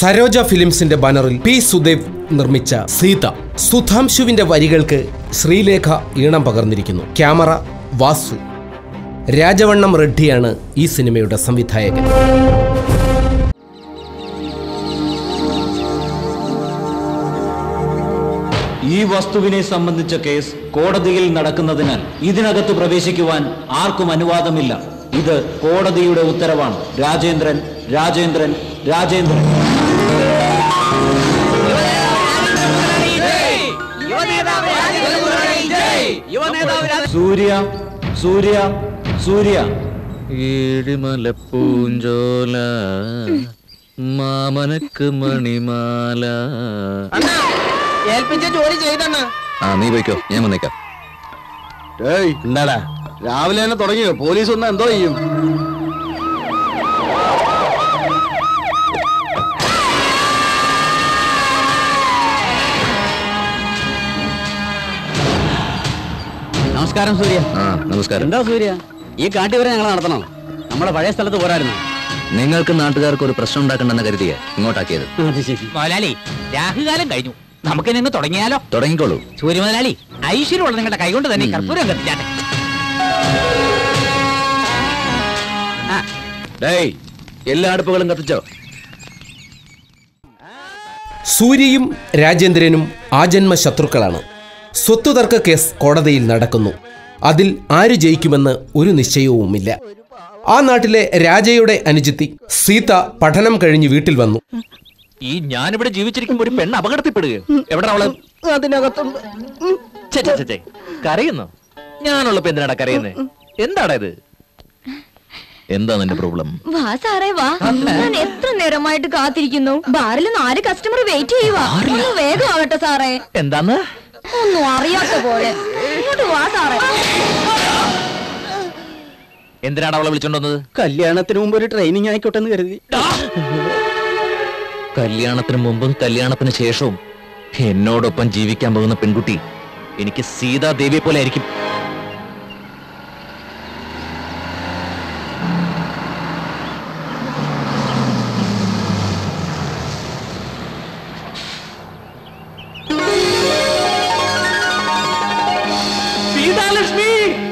സരോജ ഫിലിംസിന്റെ ബാനറിൽ പി സുദേവ് നിർമ്മിച്ച സീത സുധാംശുവിന്റെ വരികൾക്ക് ശ്രീലേഖ ഈണം പകർന്നിരിക്കുന്നു ക്യാമറ വാസു രാജവണ്ണം റെഡ്ഡിയാണ് ഈ സിനിമയുടെ സംവിധായകൻ ഈ വസ്തുവിനെ സംബന്ധിച്ച കേസ് കോടതിയിൽ നടക്കുന്നതിനാൽ ഇതിനകത്ത് പ്രവേശിക്കുവാൻ ആർക്കും അനുവാദമില്ല ഇത് കോടതിയുടെ ഉത്തരവാണ് രാജേന്ദ്രൻ രാജേന്ദ്രൻ രാജേന്ദ്രൻ സൂര്യ സൂര്യ സൂര്യ ഏഴിമലപ്പൂഞ്ചോല മാമനക്ക് മണിമാല ഏൽപ്പിച്ച ജോലി ചെയ്തണ്ണ ആ നീ പോയിക്കോ ഞാൻ വന്നേക്കാം ഏയ് എന്താടാ രാവിലെ തന്നെ തുടങ്ങിയോ പോലീസ് വന്നാ എന്തോ ചെയ്യും നമസ്കാരം സൂര്യ ആ നമസ്കാരം എന്താ സൂര്യ ഈ കാട്ടി വരെ ഞങ്ങൾ നടത്തണം നമ്മുടെ പഴയ സ്ഥലത്ത് പോരായിരുന്നു നിങ്ങൾക്ക് നാട്ടുകാർക്ക് ഒരു പ്രശ്നം ഉണ്ടാക്കണ്ടെന്ന് കരുതിയ ഇങ്ങോട്ടാക്കിയത് അത് ശരി മുതലാളി രാഹുകാലം കഴിഞ്ഞു നമുക്ക് നിന്ന് തുടങ്ങിയാലോ തുടങ്ങിക്കോളൂ സൂര്യ മുതലാളി ഐശ്വര്യമുള്ള നിങ്ങളുടെ കൈകൊണ്ട് തന്നെ ഈ കർപ്പൂരം കത്തിച്ചാട്ടെ ആ, ഡേയ് എല്ലാ അടുപ്പുകളും കത്തിച്ചോ സൂര്യയും രാജേന്ദ്രനും ആജന്മ ശത്രുക്കളാണ് സ്വത്ത് തർക്ക കേസ് കോടതിയിൽ നടക്കുന്നു അതിൽ ആര് ജയിക്കുമെന്ന് ഒരു നിശ്ചയവുമില്ല ആ നാട്ടിലെ രാജയുടെ അനുജിത്തി സീത പഠനം കഴിഞ്ഞ് വീട്ടിൽ വന്നു ഈ ഞാനിവിടെ ജീവിച്ചിരിക്കുമ്പോ ഒരു പെണ്ണ് അപകടത്തിൽപ്പെടുകയോ എവിടെ അവള് അതിനകത്തുണ്ട് ഛെ, ഛെ, ഛെ, ഛെ. കരയുന്നു ഞാനുള്ളപ്പോ എന്തിനാടാ കരയുന്നേ എന്താടാ ഇത് എന്താ നിന്റെ പ്രോബ്ലം വാ സാറേ വാ ഞാൻ എത്ര നേരമായിട്ട് കാത്തിരിക്കുന്നു ബാറിൽ നാല് കസ്റ്റമർ വെയിറ്റ് ചെയ്യുവാ ഒന്ന് വേഗം ആകട്ടെ സാറേ എന്താന്ന് ഒന്നും അറിയാത്ത പോലെ ഇങ്ങോട്ട് വാ സാറേ എന്തിനാണ് അവളെ വിളിച്ചോണ്ട് വന്നത് കല്യാണത്തിന് മുമ്പ് ഒരു ട്രെയിനിങ് ആയിക്കോട്ടെ എന്ന് കരുതി കല്യാണത്തിന് മുമ്പും കല്യാണത്തിന് ശേഷവും എന്നോടൊപ്പം ജീവിക്കാൻ പോകുന്ന പെൺകുട്ടി എനിക്ക് സീതാദേവിയെ പോലെ ആയിരിക്കും സീതാലക്ഷ്മി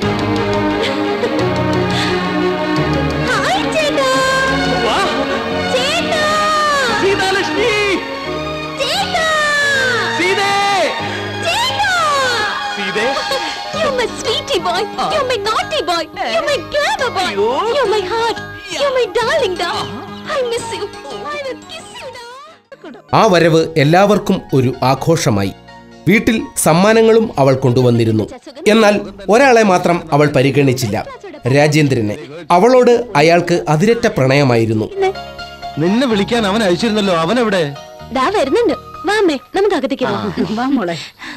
ഹായ് ചേട്ടാ ചേട്ടാ സീതാലക്ഷ്മി ചേട്ടാ സീതേ ചേട്ടാ സീതേ You're my sweetie boy. You're my naughty boy. You're my clever boy. അയ്യോ. You're my heart. You're my darling da. I miss you. I will kiss you da. ആ വരവ് എല്ലാവർക്കും ഒരു ആഘോഷമായി വീട്ടിൽ സമ്മാനങ്ങളും അവൾ കൊണ്ടുവന്നിരുന്നു എന്നാൽ ഒരാളെ മാത്രം അവൾ പരിഗണിച്ചില്ല രാജേന്ദ്രനെ അവളോട് അയാൾക്ക് അതിരറ്റ പ്രണയമായിരുന്നു നിന്നെ വിളിക്കാൻ അവൻ അയച്ചിരുന്നല്ലോ അവൻ എവിടെ ദാ വരുന്നുണ്ട് വാ അമ്മേ നമുക്ക് അകത്തേക്ക് പോവാം വാ മോളെ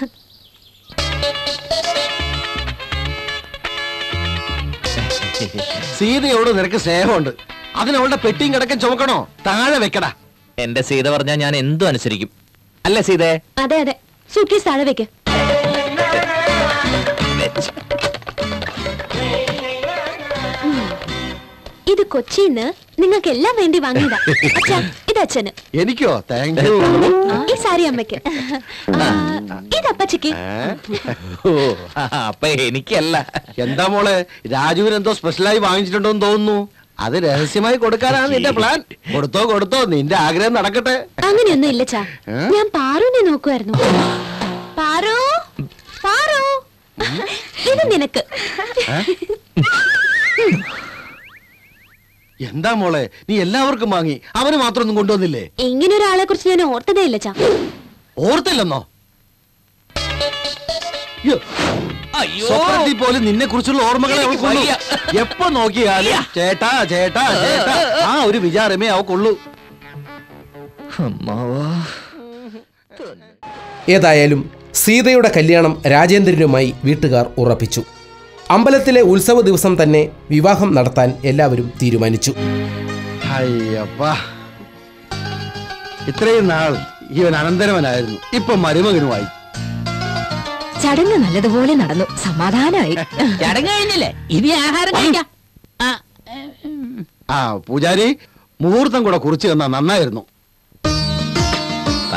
സീതയോട് നിനക്ക് സ്നേഹമുണ്ട് അതിന് അവളുടെ പെട്ടിയും കിടക്കൻ ചുമക്കണോ താഴെ വെക്കടാ എന്റെ സീത പറഞ്ഞാൽ ഞാൻ എന്തും അനുസരിക്കും അല്ലേ സീതേ അതെ അതെ സൂട്ട്കേസ് താഴെ വെക്ക് ഉം. ഇത് കൊച്ചിന്ന് നിങ്ങൾക്ക് എല്ലാം വേണ്ടി വാങ്ങിയതാ അച്ഛാ ഇത് അച്ഛന് എനിക്കോ താങ്ക് യു ഈ സാരി അമ്മയ്ക്ക് ആ, ഇത് അപ്പച്ചയ്ക്ക് ഓ അപ്പൊ എനിക്കല്ല എന്താ മോളെ രാജുവിന് എന്തോ സ്പെഷ്യലായി വാങ്ങിച്ചിട്ടുണ്ടോന്ന് തോന്നുന്നു അത് രഹസ്യമായി കൊടുക്കാനാണ് നിന്റെ പ്ലാൻ കൊടുത്തോ കൊടുത്തോ നിന്റെ ആഗ്രഹം നടക്കട്ടെ അങ്ങനെയൊന്നും ഇല്ല ചാ ഏ? ഞാൻ പാറുവിനെ നോക്കുമായിരുന്നു പാറു പാറു ഇത് നിനക്ക് എന്താ മോളെ നീ എല്ലാവർക്കും വാങ്ങി അവന് മാത്രം ഒന്നും കൊണ്ടുവന്നില്ലേ ഇങ്ങനെ ഒരാളെ കുറിച്ച് ഞാൻ ഓർത്തതേ ഇല്ല ചാ ഓർത്തില്ലെന്നോ യ്യോ, അയ്യോ സ്വപ്നത്തിൽ പോലും നിന്നെ കുറിച്ചുള്ള ഓർമ്മകളെ എനിക്ക് അവൾക്കുള്ളൂ വയ്യ. എപ്പോ നോക്കിയാലും ചേട്ടാ ചേട്ടാ ചേട്ടാ ആ ഒരു വിചാരമേ അവക്കുള്ളൂ അമ്മാവാ ഏതായാലും സീതയുടെ കല്യാണം രാജേന്ദ്രനുമായി വീട്ടുകാർ ഉറപ്പിച്ചു അമ്പലത്തിലെ ഉത്സവ ദിവസം തന്നെ വിവാഹം നടത്താൻ എല്ലാവരും തീരുമാനിച്ചു അയ്യപ്പാ ഇത്രയും നാൾ ഇവൻ അനന്തരവനായിരുന്നു ഇപ്പൊ മരുമകനുമായി ചടങ്ങ് നല്ലതുപോലെ നടന്നു സമാധാനമായി ചടങ്ങ് കഴിഞ്ഞില്ലേ ഇനി ആഹാരം കഴിക്കാം ആ, ആ പൂജാരി മുഹൂർത്തം കൂടെ കുറിച്ച് തന്നാ നന്നായിരുന്നു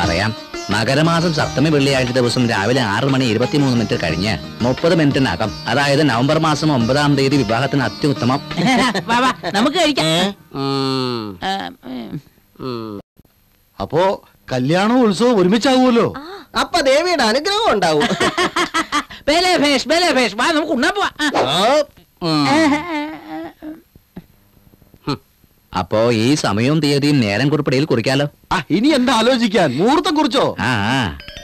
പറയാം മകരമാസം സപ്തമി വെള്ളിയാഴ്ച ദിവസം രാവിലെ ആറ് മണി ഇരുപത്തിമൂന്ന് മിനിറ്റ് കഴിഞ്ഞ് മുപ്പത് മിനിറ്റിനകം അതായത് നവംബർ മാസം ഒമ്പതാം തീയതി വിവാഹത്തിന് അത്യുത്തമം വാ, വാ, നമുക്ക് കഴിക്കാം ഉം. ആ, ഉം. ഉം. അപ്പോ കല്യാണവും ഉത്സവവും ഒരുമിച്ചാകുമല്ലോ അപ്പൊ ദേവിയുടെ അനുഗ്രഹം ഉണ്ടാവും ബേലേ ഭേഷ് ബേലേ ഭേഷ് വാ നമുക്ക് ഉണ്ണാൻ പോവാ ആ. അപ്പോ ഈ സമയവും തീയതിയും നേരം കുറിപ്പടിയിൽ കുറിക്കാലോ ആ ഇനി എന്താ ആലോചിക്കാൻ മുഹൂർത്തം കുറിച്ചോ ആ ആ.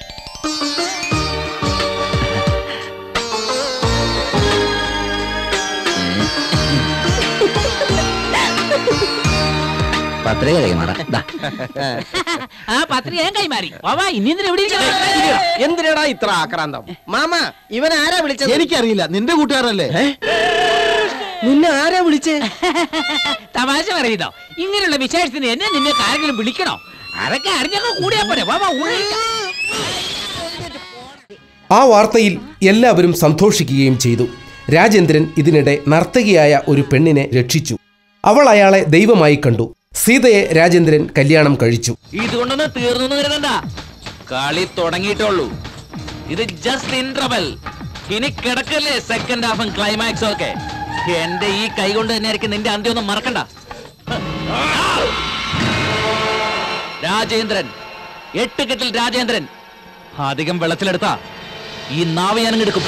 പത്രിക കൈമാറ ദാ. ആ പത്രിക ഞാൻ കൈമാറി വാ വാ ഇനി എന്തിനാ എവിടെ ഇരിക്കണം എന്തിനാടാ ഇത്ര ആക്രാന്തം മാമ ഇവൻ ആരാ വിളിച്ചത് എനിക്കറിയില്ല നിന്റെ കൂട്ടുകാരല്ലേ നിന്നെ ആരാ വിളിച്ചേ തമാശ പറയുന്നോ ഇങ്ങനെയുള്ള വിശേഷത്തിന് എന്നെ നിന്നെ ആരെങ്കിലും വിളിക്കണോ അതൊക്കെ അറിഞ്ഞൊക്കെ കൂടിയാ പോരെ വാ വാ ഊണ് കഴിക്കാം. ആ വാർത്തയിൽ എല്ലാവരും സന്തോഷിക്കുകയും ചെയ്തു രാജേന്ദ്രൻ ഇതിനിടെ നർത്തകിയായ ഒരു പെണ്ണിനെ രക്ഷിച്ചു അവൾ അയാളെ ദൈവമായി കണ്ടു സീതയെ രാജേന്ദ്രൻ കല്യാണം കഴിച്ചു ഇതുകൊണ്ടൊന്നും തീർന്നു എന്ന് കരുതണ്ട കളി തുടങ്ങിയിട്ടുള്ളൂ ഇത് ജസ്റ്റ് ഇന്റർവെൽ ഇനി കിടക്കല്ലേ സെക്കൻഡ് ഹാഫും ക്ലൈമാക്സും ഒക്കെ എന്റെ ഈ കൈ കൊണ്ട് തന്നെ ആയിരിക്കും നിന്റെ അന്ത്യം ഒന്നും മറക്കണ്ട രാജേന്ദ്രൻ എട്ട് കെട്ടിൽ രാജേന്ദ്രൻ അധികം വെള്ളത്തിലെടുത്ത ഈ നാവ് ഞാൻ എടുക്കും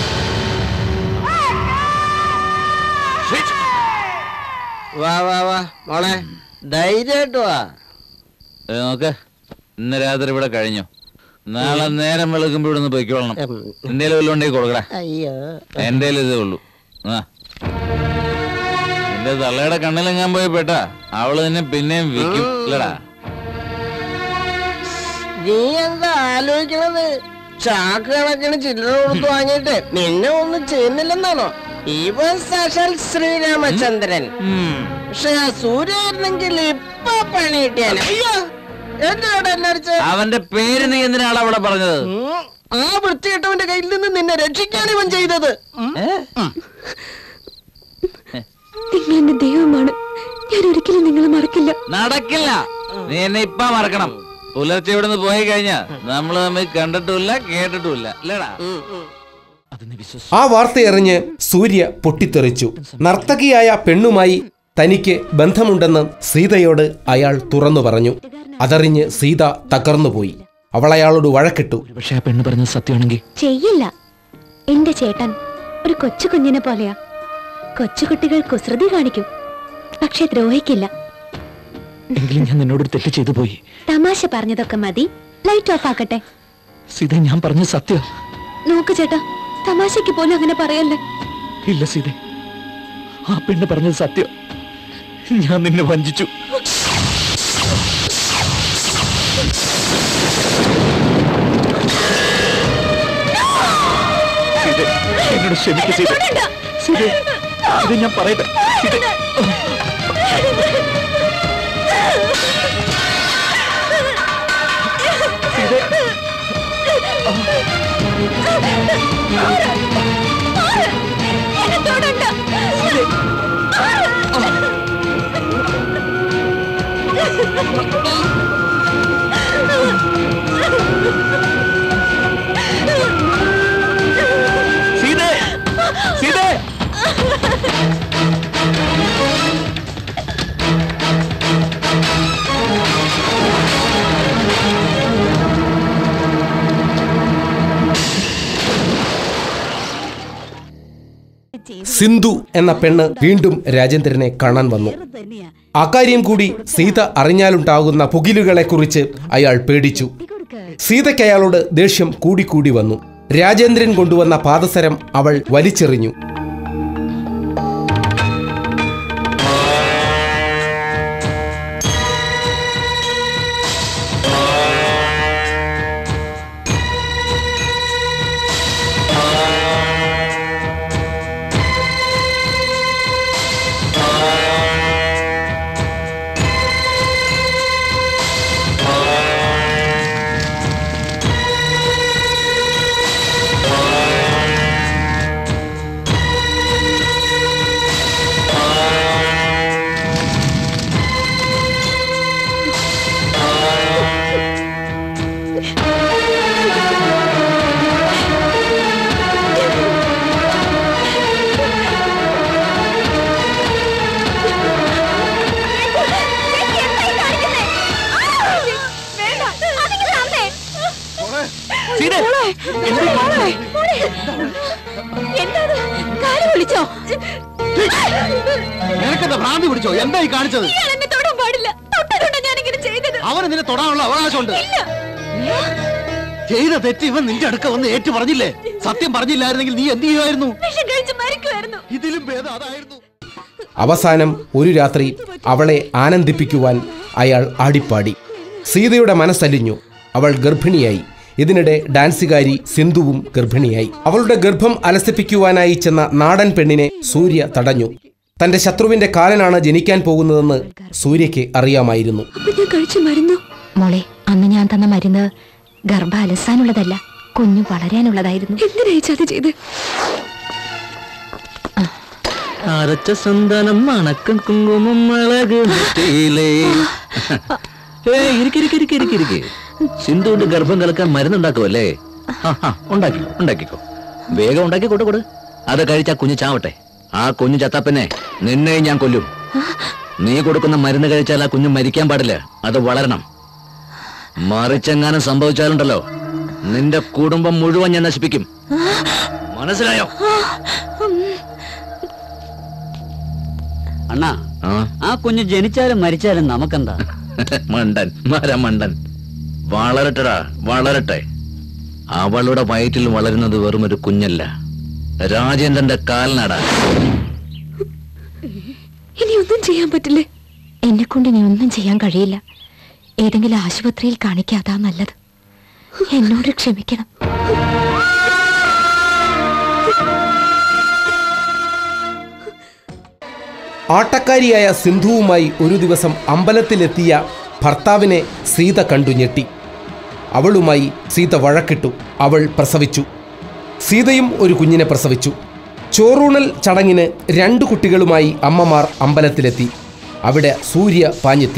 വാ വാ വാ മോളെ ധൈര്യമായിട്ട് വാ നോക്ക് ഇന്ന് രാത്രി ഇവിടെ കഴിഞ്ഞു നാളെ നേരം വെളുക്കുമ്പോ ഇവിടെ നിന്ന് പൊയ്ക്കോളണം എന്റെ വല്ലതും ഉണ്ടെങ്കിൽ കൊടുക്കടാ അയ്യോ എന്റെ ഇതേ ഉള്ളൂ ആ എന്റെ തള്ളയുടെ കണ്ണിലെങ്ങാൻ പോയി പെട്ടാ അവള് നിന്നെ പിന്നെയും വിൽക്കും ഇല്ലടാ നീ എന്താ ആലോചിക്കണത് ചാക്ക് കണക്കിന് ചില്ലറ കൊടുത്ത് വാങ്ങിയിട്ട് നിന്നെ ഒന്നും ചെയ്യുന്നില്ലെന്നാണോ ഇവൻ സാക്ഷാൽ ശ്രീരാമചന്ദ്രൻ പക്ഷെ ആ സൂര്യായിരുന്നെങ്കിൽ ഇപ്പൊ പണി കിട്ടിയാനെ അയ്യോ എന്തിനാണ് എന്നെ അടിച്ചത്? അവന്റെ പേര് നീ എന്തിനാണ് അവിടെ പറഞ്ഞത് ഉം. ആ വൃത്തികെട്ടവന്റെ കയ്യിൽ നിന്ന് നിന്നെ രക്ഷിക്കാൻ ഇവൻ ചെയ്തത് ഉം. നിങ്ങൾ എന്റെ ദൈവമാണ് ഞാൻ ഒരിക്കലും നിങ്ങളെ മറക്കില്ല നടക്കില്ല നീ എന്നെ ഇപ്പൊ മറക്കണം പുലർച്ചെ ഇവിടെ നിന്ന് പോയി കഴിഞ്ഞാ നമ്മള് തമ്മിൽ കണ്ടിട്ടുമില്ല കേട്ടിട്ടുമില്ല അല്ലേടാ ആ വാർത്തയറിഞ്ഞ് സൂര്യ പൊട്ടിത്തെറിച്ചു നർത്തകിയായ പെണ്ണുമായി തനിക്ക് ബന്ധമുണ്ടെന്ന് സീതയോട് അയാൾ തുറന്നു പറഞ്ഞു അതറിഞ്ഞ് സീത തകർന്നുപോയി അവൾ അയാളോട് വഴക്കിട്ടു പക്ഷെ ആ പെണ്ണ് പറഞ്ഞത് സത്യമാണെങ്കിൽ ചെയ്യില്ല എന്റെ ചേട്ടൻ ഒരു കൊച്ചു കുഞ്ഞിനെ പോലെയാ കൊച്ചുകുട്ടികൾ കുസൃതി കാണിക്കും പക്ഷെ ദ്രോഹിക്കില്ല എങ്കിലും ഞാൻ നിന്നോടൊരു തെറ്റ് ചെയ്തു പോയി തമാശ പറഞ്ഞതൊക്കെ മതി ലൈറ്റ് ഓഫ് ആക്കട്ടെ സീത ഞാൻ പറഞ്ഞ സത്യം നോക്ക് ചേട്ടാ തമാശയ്ക്ക് പോലും അങ്ങനെ പറയല്ലേ ഇല്ല സീത ആ പെണ്ണ് പറഞ്ഞത് സത്യം ഞാൻ നിന്നെ വഞ്ചിച്ചു സീത, എന്നോട് ക്ഷമിക്ക് സീത സീത ഇത് ഞാൻ പറയട്ടെ സീത സീതേ സീതേ സിന്ധു എന്ന പെണ്ണ് വീണ്ടും രാജേന്ദ്രനെ കാണാൻ വന്നു അക്കാര്യം കൂടി സീത അറിഞ്ഞാലുണ്ടാകുന്ന പുകിലുകളെക്കുറിച്ച് അയാൾ പേടിച്ചു സീതയ്ക്ക് അയാളോട് ദേഷ്യം കൂടിക്കൂടി വന്നു രാജേന്ദ്രൻ കൊണ്ടുവന്ന പാദസരം അവൾ വലിച്ചെറിഞ്ഞു നിനക്കെന്താ ഭ്രാന്തി പിടിച്ചോ എന്താ ഈ കാണിച്ചത് ഇയാൾ എന്നെ തൊടാൻ പാടില്ല തൊട്ടതുകൊണ്ടാ ഞാൻ ഇങ്ങനെ ചെയ്തത് അവന് നിന്നെ തൊടാനുള്ള അവകാശമുണ്ട് ഇല്ല ചെയ്ത തെറ്റ് ഇവൻ നിന്റെ അടുക്ക വന്ന് ഏറ്റു പറഞ്ഞില്ലേ സത്യം പറഞ്ഞില്ലായിരുന്നെങ്കിൽ നീ എന്ത് ചെയ്യുമായിരുന്നു വിഷം കഴിച്ച് മരിക്കുമായിരുന്നു ഇതിലും ഭേദം അതായിരുന്നു അവസാനം ഒരു രാത്രി അവളെ ആനന്ദിപ്പിക്കുവാൻ അയാൾ ആടിപ്പാടി സീതയുടെ മനസ്സലിഞ്ഞു അവൾ ഗർഭിണിയായി ഇതിനിടെ ഡാൻസുകാരി സിന്ധുവും ഗർഭിണിയായി അവളുടെ ഗർഭം അലസിപ്പിക്കുവാനായി ചെന്ന നാടൻ പെണ്ണിനെ സൂര്യ തടഞ്ഞു തന്റെ ശത്രുവിന്റെ കാലനാണ് ജനിക്കാൻ പോകുന്നതെന്ന് സൂര്യയ്ക്ക് അറിയാമായിരുന്നു അപ്പൊ ഞാൻ കഴിച്ച മരുന്നു മോളെ അന്ന് ഞാൻ തന്ന മരുന്ന് ഗർഭ അലസാനുള്ളതല്ല കുഞ്ഞു വളരാനുള്ളതായിരുന്നു എന്തിനായി ചതി ചെയ്ത് അരച്ച സന്താനം മണക്കം കുങ്കുമം അഴക് നെറ്റിയിലേ. ഏയ്, ഇരിക്ക്, ഇരിക്ക്, ഇരിക്ക്, ഇരിക്ക്, ഇരിക്ക്. സിന്ധുവിന്റെ ഗർഭം കലക്കാൻ മരുന്നുണ്ടാക്കുമല്ലേ ആ, ആ, ഉണ്ടാക്കിക്കോ ഉണ്ടാക്കിക്കോ വേഗം ഉണ്ടാക്കി കൊടു കൊടു അത് കഴിച്ച കുഞ്ഞ് ചാവട്ടെ ആ കുഞ്ഞു ചത്താപ്പന്നെ നിന്നെ ഞാൻ കൊല്ലും നീ കൊടുക്കുന്ന മരുന്ന് കഴിച്ചാൽ ആ കുഞ്ഞ് മരിക്കാൻ പാടില്ല അത് വളരണം മറിച്ചെങ്ങാനും സംഭവിച്ചാലുണ്ടല്ലോ നിന്റെ കുടുംബം മുഴുവൻ ഞാൻ നശിപ്പിക്കും മനസ്സിലായോ അണ്ണാ ആ ആ കുഞ്ഞ് ജനിച്ചാലും മരിച്ചാലും നമുക്കെന്താ മണ്ടൻ മരമണ്ടൻ വളരട്ടെടാ വളരട്ടെ അവളുടെ വയറ്റിൽ വളരുന്നത് വെറും ഒരു കുഞ്ഞല്ല രാജേന്ദ്രന്റെ കാൽനടാ ഇനി ഒന്നും ചെയ്യാൻ പറ്റില്ലേ എന്നെ കൊണ്ട് ഇനി ഒന്നും ചെയ്യാൻ കഴിയില്ല ഏതെങ്കിലും ആശുപത്രിയിൽ കാണിക്കാതാ നല്ലത് എന്നോട് ക്ഷമിക്കണം ആട്ടക്കാരിയായ സിന്ധുവുമായി ഒരു ദിവസം അമ്പലത്തിലെത്തിയ ഭർത്താവിനെ സീത കണ്ടു ഞെട്ടി അവളുമായി സീത വഴക്കിട്ടു അവൾ പ്രസവിച്ചു സീതയും ഒരു കുഞ്ഞിനെ പ്രസവിച്ചു ചോറൂണൽ ചടങ്ങിന് രണ്ടു കുട്ടികളുമായി അമ്മമാർ അമ്പലത്തിലെത്തി അവിടെ സൂര്യ പാഞ്ഞെത്തി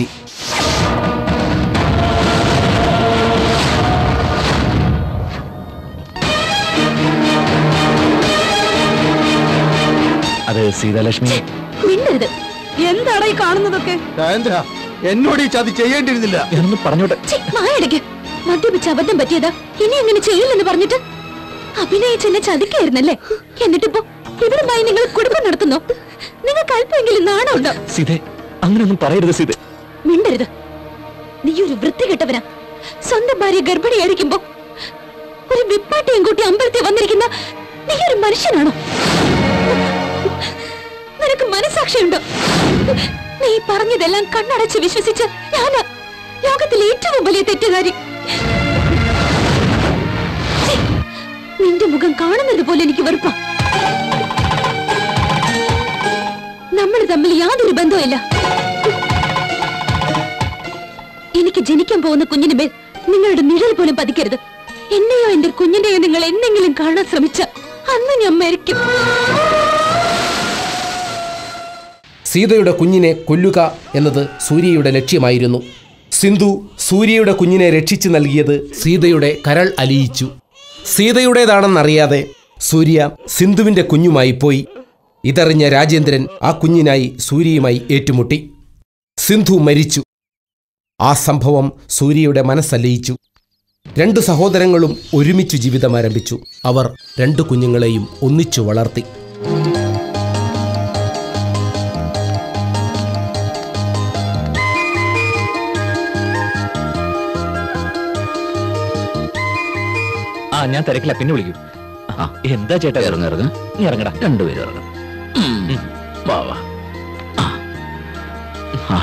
അത് സീതാലക്ഷ്മി മിണ്ടരുത് എന്താണ് ഈ കാണുന്നതൊക്കെ രാജേന്ദ്ര എന്നോട് ഈ ചതി ചെയ്യേണ്ടിയിരുന്നില്ല ഞാനൊന്ന് പറഞ്ഞോട്ടെ ഛി, വായടയ്ക്ക് മദ്യപിച്ച് അബദ്ധം പറ്റിയതാ ഇനി അങ്ങനെ ചെയ്യില്ലെന്ന് പറഞ്ഞിട്ട് അഭിനയിച്ച് എന്നെ ചതിക്കായിരുന്നല്ലേ എന്നിട്ടിപ്പോ ഇവരുമായി നിങ്ങൾ കുടുംബം നടത്തുന്നോ നിങ്ങൾക്ക് അല്പമെങ്കിലും നാണമുണ്ടോ സീതേ അങ്ങനെയൊന്നും പറയരുത് സീത മിണ്ടരുത് നീ ഒരു വൃത്തികെട്ടവനാ സ്വന്തം ഭാര്യ ഗർഭിണിയായിരിക്കുമ്പോ ഒരു വിപ്പാട്ടിയും കൂട്ടി അമ്പലത്തിൽ വന്നിരിക്കുന്ന നീ ഒരു മനുഷ്യനാണോ നിനക്ക് മനസാക്ഷിയുണ്ടോ നീ പറഞ്ഞതെല്ലാം കണ്ണടച്ച് വിശ്വസിച്ച് ഞാനാ ലോകത്തിലെ ഏറ്റവും വലിയ തെറ്റുകാരി ഛീ, നിന്റെ മുഖം കാണുന്നത് പോലെ എനിക്ക് വെറുപ്പാ നമ്മൾ തമ്മിൽ യാതൊരു ബന്ധവുമില്ല എനിക്ക് ജനിക്കാൻ പോകുന്ന കുഞ്ഞിന് മേൽ നിങ്ങളുടെ നിഴൽ പോലും പതിക്കരുത് എന്നെയോ എന്റെ കുഞ്ഞിനെയോ നിങ്ങൾ എന്തെങ്കിലും കാണാൻ ശ്രമിച്ച അന്ന് ഞാൻ മരിക്കും സീതയുടെ കുഞ്ഞിനെ കൊല്ലുക എന്നത് സൂര്യയുടെ ലക്ഷ്യമായിരുന്നു സിന്ധു സൂര്യയുടെ കുഞ്ഞിനെ രക്ഷിച്ചു നൽകിയത് സീതയുടെ കരൾ അലിയിച്ചു സീതയുടേതാണെന്നറിയാതെ സൂര്യ സിന്ധുവിന്റെ കുഞ്ഞുമായി പോയി ഇതറിഞ്ഞ രാജേന്ദ്രൻ ആ കുഞ്ഞിനായി സൂര്യയുമായി ഏറ്റുമുട്ടി സിന്ധു മരിച്ചു ആ സംഭവം സൂര്യയുടെ മനസ്സലിയിച്ചു രണ്ടു സഹോദരങ്ങളും ഒരുമിച്ചു ജീവിതം ആരംഭിച്ചു അവർ രണ്ടു കുഞ്ഞുങ്ങളെയും ഒന്നിച്ചു വളർത്തി ആ ഞാൻ തിരക്കില്ല പിന്നെ വിളിക്കൂ ആ. എന്താ ചേട്ടാ ഇത്? ഇറങ്ങ ഇറങ്ങ നീ ഇറങ്ങടാ രണ്ടുപേരും ഇറങ്ങും വാ വാ ആ. ആ,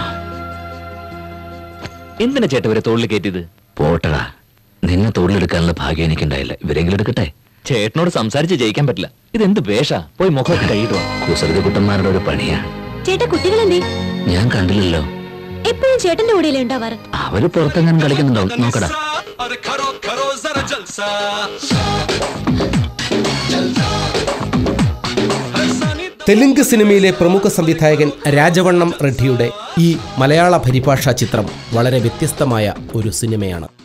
എന്തിനാ ചേട്ടാ ഇവരെ തോളിൽ കയറ്റിയത് പോട്ടടാ നിന്നെ തൊഴിലെടുക്കാനുള്ള ഭാഗ്യം എനിക്കുണ്ടായില്ല ഇവരെങ്കിലും എടുക്കട്ടെ ചേട്ടനോട് സംസാരിച്ച് ജയിക്കാൻ പറ്റില്ല ഇതെന്ത് വേഷ പോയി മുഖമൊക്കെ കഴുകിട്ട് വാ കുസൃതി കുട്ടന്മാരുടെ ഒരു പണിയാ ചേട്ടാ കുട്ടികളെന്തേ ഞാൻ കണ്ടില്ലല്ലോ എപ്പോഴും ചേട്ടന്റെ കൂടെയല്ലേ ഉണ്ടാവാറ് അവര് പുറത്തെങ്ങനെ കളിക്കുന്നുണ്ടോ നോക്കടാ തെലുങ്ക് സിനിമയിലെ പ്രമുഖ സംവിധായകൻ രാജവണ്ണം റെഡ്ഡിയുടെ ഈ മലയാള പരിഭാഷാ ചിത്രം വളരെ വ്യത്യസ്തമായ ഒരു സിനിമയാണ്